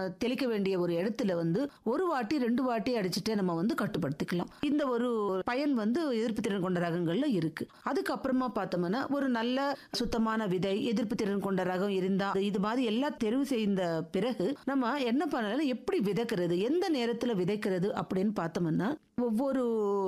தெளிக்க வேண்டிய ஒரு இடத்துல வந்து ஒரு வாட்டி ரெண்டு வாட்டி அடிச்சுட்டே நம்ம வந்து கட்டுப்படுத்திக்கலாம் இந்த ஒரு பயன் வந்து எதிர்ப்பு திறன் கொண்ட ரகங்கள்ல இருக்கு அதுக்கப்புறமா பார்த்தோம்னா ஒரு நல்ல சுத்தமான விதை எதிர்ப்பு திறன் கொண்ட ரகம் இருந்தா இது மாதிரி எல்லாம் தெரிவு செய்த பிறகு நம்ம என்ன பண்ணலாம் எப்படி விதைக்கிறது எந்த நேரத்துல விதைக்கிறது அப்படின்னு பார்த்தோம்னா ஒவ்வொரு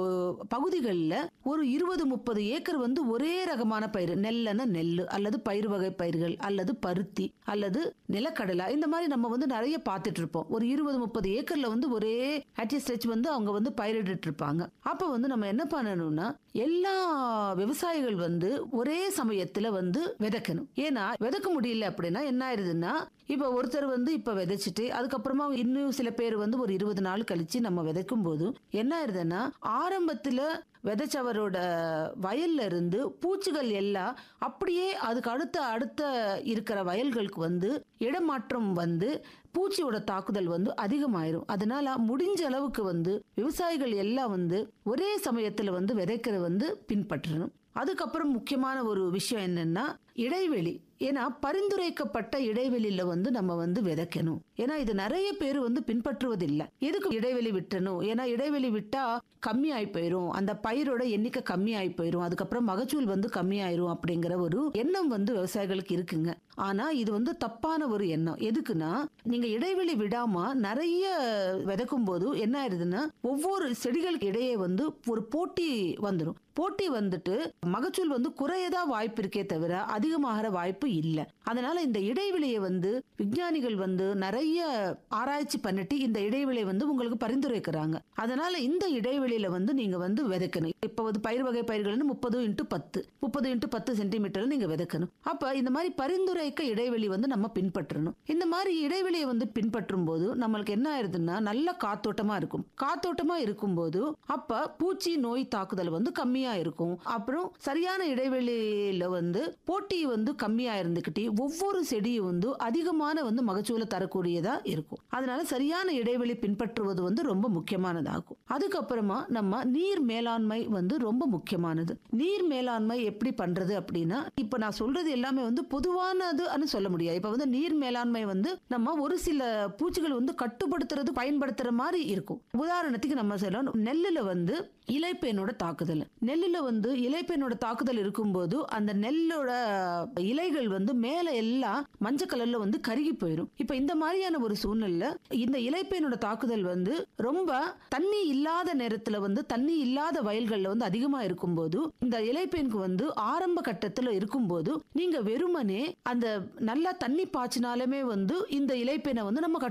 பகுதிகளில் ஒரு இருபது முப்பது ஏக்கர் வந்து ஒரே ரகமான பயிர் நெல்லன நெல் அல்லது பயிர் வகை பயிர்கள் அல்லது பருத்தி அல்லது நிலக்கடலை இந்த மாதிரி நம்ம வந்து நிறைய பார்த்துட்டு இருப்போம் ஒரு இருபது முப்பது ஏக்கர்ல வந்து ஒரே ஹேட்ச் வந்து அவங்க வந்து பயிரிட்டு இருப்பாங்க அப்ப வந்து நம்ம என்ன பண்ணணும்னா எல்லா விவசாயிகள் வந்து ஒரே சமயத்துல வந்து விதைக்கணும் ஏன்னா விதைக்க முடியல அப்படின்னா என்ன ஆயிருதுன்னா இப்ப ஒருத்தர் வந்து இப்ப விதைச்சிட்டு அதுக்கப்புறமா இன்னும் சில பேர் வந்து ஒரு இருபது நாள் கழிச்சு நம்ம விதைக்கும் போது என்ன ஆயிருதுன்னா ஆரம்பத்துல விதைச்சவரோட வயல்ல இருந்து பூச்சிகள் எல்லாம் அப்படியே அதுக்கு அடுத்த அடுத்த இருக்கிற வயல்களுக்கு வந்து இடமாற்றம் வந்து பூச்சியோட தாக்குதல் வந்து அதிகமாயிரும் அதனால முடிஞ்ச அளவுக்கு வந்து விவசாயிகள் எல்லாம் வந்து ஒரே சமயத்துல வந்து விதைக்கிற வந்து பின்பற்றணும் அதுக்கப்புறம் முக்கியமான ஒரு விஷயம் என்னன்னா இடைவெளி ஏன்னா பரிந்துரைக்கப்பட்ட இடைவெளியில வந்து நம்ம வந்து விதைக்கணும் ஏன்னா இது நிறைய பேர் வந்து பின்பற்றுவதில்லை எதுக்கு இடைவெளி விட்டணும் ஏன்னா இடைவெளி விட்டா கம்மி ஆகி போயிரும் அந்த பயிரோட எண்ணிக்கை கம்மி ஆகி போயிரும் அதுக்கப்புறம் மகசூல் வந்து கம்மி ஆயிரும் அப்படிங்கிற ஒரு எண்ணம் வந்து விவசாயிகளுக்கு இருக்குங்க ஆனா இது வந்து தப்பான ஒரு எண்ணம் எதுக்குன்னா நீங்க இடைவெளி விடாம நிறைய விதைக்கும் போது என்ன ஆயிருதுன்னா ஒவ்வொரு செடிகளுக்கு இடையே வந்து ஒரு போட்டி வந்துடும் போட்டி வந்துட்டு மகசூல் வந்து குறையதான் வாய்ப்பு இருக்கே தவிர அதிகமாகிற வாய்ப்பு இல்லை அதனால இந்த இடைவெளியை வந்து விஞ்ஞானிகள் வந்து நிறைய ஆராய்ச்சி பண்ணிட்டு இந்த இடைவெளியை வந்து உங்களுக்கு பரிந்துரைக்கிறாங்க அதனால இந்த இடைவெளியில வந்து நீங்க வந்து விதைக்கணும் இப்ப வந்து பயிர் வகை பயிர்கள்னு முப்பது இன்ட்டு பத்து முப்பது இன்ட்டு பத்து சென்டிமீட்டர்ல நீங்க விதைக்கணும் அப்ப இந்த மாதிரி பரிந்துரைக்க இடைவெளி வந்து நம்ம பின்பற்றணும் இந்த மாதிரி இடைவெளியை வந்து பின்பற்றும் போது நம்மளுக்கு என்ன ஆயிருதுன்னா நல்ல காத்தோட்டமா இருக்கும் காத்தோட்டமா இருக்கும்போது அப்ப பூச்சி நோய் தாக்குதல் வந்து கம்மியா இருக்கும் அப்புறம் சரியான இடைவெளியில வந்து போட்டி வந்து கம்மியா இருந்துகிட்டே ஒவ்வொரு செடியும் வந்து அதிகமான வந்து மகச்சூலை தரக்கூடியதா இருக்கும் அதனால சரியான இடைவெளி பின்பற்றுவது வந்து ரொம்ப முக்கியமானதாகும் அதுக்கப்புறமா நம்ம நீர் மேலாண்மை வந்து ரொம்ப முக்கியமானது நீர் மேலாண்மை எப்படி பண்றது அப்படின்னா இப்ப நான் சொல்றது எல்லாமே வந்து பொதுவானதுன்னு சொல்ல முடியாது இப்ப வந்து நீர் மேலாண்மை வந்து நம்ம ஒரு சில பூச்சிகள் வந்து கட்டுப்படுத்துறது பயன்படுத்துற மாதிரி இருக்கும் உதாரணத்துக்கு நம்ம சொல்லலாம் நெல்லுல வந்து இலைப்பேனோட தாக்குதல் நெல்லுல வந்து இலைப்பேனோட தாக்குதல் இருக்கும்போது அந்த நெல்லோட இலைகள் வந்து மேல எல்லாம் மஞ்சள் கலர்ல வந்து கருகி போயிடும் இப்ப இந்த மாதிரியான ஒரு சூழ்நிலை இந்த இலைப்பேனோட தாக்குதல் வந்து ரொம்ப தண்ணி இல்லாத நேரத்துல வந்து தண்ணி இல்லாத வயல்கள்ல வந்து அதிகமா இருக்கும்போது இந்த இலைப்பேனுக்கு வந்து ஆரம்ப கட்டத்துல இருக்கும்போது நீங்க வெறுமனே அந்த நல்லா தண்ணி பாய்ச்சினாலுமே வந்து இந்த இலைப்பேனை வந்து நம்ம